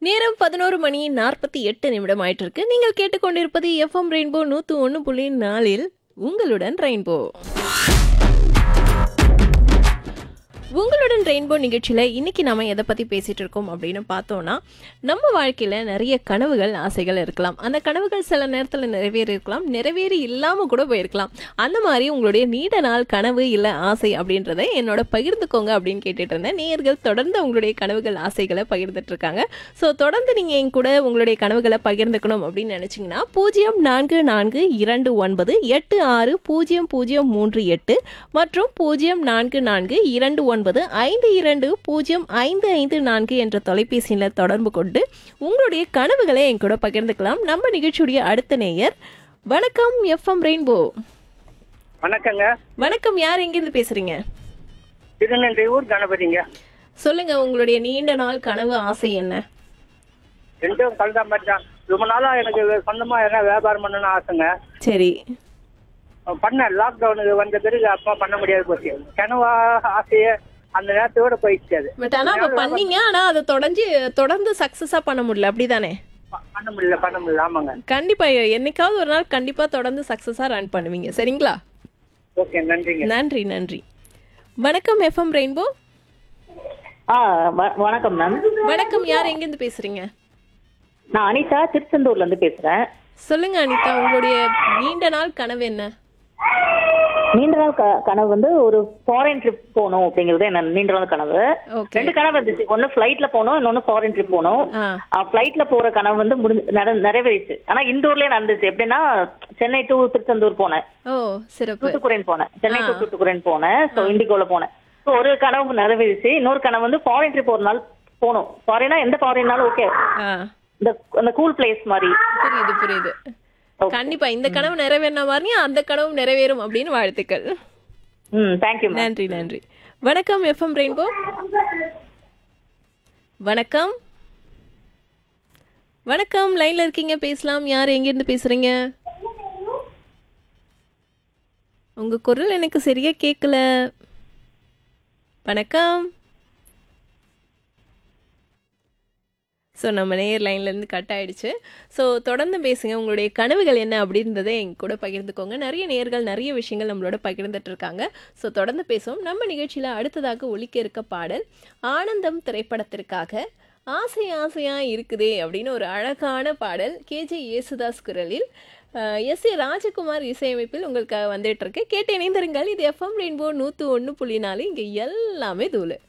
நேரம் பதினோரு மணி நாற்பத்தி எட்டு நிமிடம் ஆயிட்டு இருக்கு நீங்கள் கேட்டுக்கொண்டிருப்பது எஃப்எம் ரெயின்போ நூத்து ஒன்று புள்ளி நாலில் உங்களுடன் ரெயின்போ உங்களுடன் ரெயின்போ நிகழ்ச்சியில் இன்னைக்கு நாம எதை பற்றி பேசிட்டு இருக்கோம் அப்படின்னு பார்த்தோம்னா நம்ம வாழ்க்கையில் நிறைய கனவுகள் ஆசைகள் இருக்கலாம் அந்த கனவுகள் சில நேரத்தில் நிறைவேறி இருக்கலாம் நிறைவேறி இல்லாமல் கூட போயிருக்கலாம் அந்த மாதிரி உங்களுடைய நீண்ட நாள் கனவு இல்லை ஆசை அப்படின்றத என்னோட பகிர்ந்துக்கோங்க அப்படின்னு கேட்டுட்டு இருந்தேன் நேயர்கள் தொடர்ந்து உங்களுடைய கனவுகள் ஆசைகளை பகிர்ந்துட்டு இருக்காங்க ஸோ தொடர்ந்து நீங்கள் என் கூட உங்களுடைய கனவுகளை பகிர்ந்துக்கணும் அப்படின்னு நினச்சிங்கன்னா பூஜ்ஜியம் நான்கு நான்கு இரண்டு ஒன்பது எட்டு ஆறு பூஜ்ஜியம் பூஜ்ஜியம் மூன்று எட்டு மற்றும் பூஜ்ஜியம் நான்கு நான்கு இரண்டு ஒன்பது ஐந்து இரண்டு பூஜ்ஜியம் ஐந்து ஐந்து நான்கு என்ற தொலைபேசியில் தொடர்பு கொண்டு உங்களுடைய கனவுகளை என் கூட பகிர்ந்துக்கலாம் நம்ம நிகழ்ச்சியுடைய அடுத்த நேயர் வணக்கம் எஃப்எம் ரெயின்போ வணக்கங்க வணக்கம் யார் எங்கிருந்து பேசுறீங்க திருநெல்வேலூர் கணபதிங்க சொல்லுங்க உங்களுடைய நீண்ட நாள் கனவு ஆசை என்ன ரெண்டும் கலந்தா மாதிரி தான் ரொம்ப நாளா எனக்கு சொந்தமா என்ன வியாபாரம் பண்ணணும்னு ஆசைங்க சரி பண்ணேன் லாக்டவுனுக்கு வந்த பிறகு அப்பா பண்ண முடியாது போச்சு கனவா ஆசையே அந்த நேரத்தோட போயிடுச்சு அது பட் ஆனா அப்ப பண்ணீங்க ஆனா அதை தொடர்ந்து தொடர்ந்து சக்சஸா பண்ண முடியல அப்படிதானே ப- பண்ண முடியல பண்ண முடியல ஆமாங்க கண்டிப்பா என்னைக்காவது ஒரு நாள் கண்டிப்பா தொடர்ந்து சக்சஸா ரன் பண்ணுவீங்க சரிங்களா ஓகே நன்றிங்க நன்றி நன்றி வணக்கம் எஃப்எம் ரெயின்போ ஆ வ- வணக்கம் மேம் வணக்கம் யார் எங்கிருந்து பேசுறீங்க நான் அனிதா திருச்செந்தூர்ல இருந்து பேசுறேன் சொல்லுங்க அனிதா உங்களுடைய நீண்ட நாள் கனவு என்ன நீண்ட நாள் க- கனவு வந்து ஒரு ஃபாரின் ட்ரிப் போகணும் அப்படிங்கிறது என்ன நீண்ட நாள் கனவு ஓகே ரெண்டு கனவு இருந்துச்சு ஒன்னு ஃபிளைட்ல போகணும் இன்னொன்னு ஃபாரின் ட்ரிப் போகணும் ஆ ஃபிளைட்ல போற கனவு வந்து முடிஞ்சு நட- நிறைவேறிச்சு ஆனா இந்தூர்லயே நடந்துச்சு எப்படின்னா சென்னை டு திருச்செந்தூர் போனேன் ஓ சிறப்பு தூத்துக்குடின்னு போனேன் சென்னை டு தூத்துக்குடின்னு போனேன் ஸோ இண்டிகோல போனேன் ஸோ ஒரு கனவு நிறைவேறிச்சு இன்னொரு கனவு வந்து ஃபாரின் ட்ரிப் ஒரு நாள் போகணும் ஃபாரினா எந்த ஃபாரின்னாலும் ஓகே ஆ இந்த அந்த கூல் பிளேஸ் மாதிரி புரியுது புரியுது கண்டிப்பா இந்த கனவு நிறைவேறின மாதிரி அந்த கனவு நிறைவேறும் அப்படின்னு வாழ்த்துக்கள் ம் தேங்க்யூ மேம் நன்றி நன்றி வணக்கம் எஃப்எம் ரெயின்போ வணக்கம் வணக்கம் லைன்ல இருக்கீங்க பேசலாம் யார் எங்கிருந்து பேசுறீங்க உங்க குரல் எனக்கு சரியா கேட்கல வணக்கம் ஸோ நம்ம நேர் லைன்லேருந்து கட் ஆயிடுச்சு ஸோ தொடர்ந்து பேசுங்க உங்களுடைய கனவுகள் என்ன அப்படின்றத எங்க கூட பகிர்ந்துக்கோங்க நிறைய நேர்கள் நிறைய விஷயங்கள் நம்மளோட பகிர்ந்துட்டு இருக்காங்க ஸோ தொடர்ந்து பேசுவோம் நம்ம நிகழ்ச்சியில் அடுத்ததாக ஒலிக்க இருக்க பாடல் ஆனந்தம் திரைப்படத்திற்காக ஆசை ஆசையாக இருக்குதே அப்படின்னு ஒரு அழகான பாடல் கேஜே யேசுதாஸ் குரலில் எஸ் ஏ ராஜகுமார் இசையமைப்பில் உங்களுக்காக வந்துட்டு இருக்கு கேட்டு இணைந்திருங்கள் இது எஃப்எம் ரெயின்போ நூற்று ஒன்று புள்ளி நாலு இங்கே எல்லாமே தூளு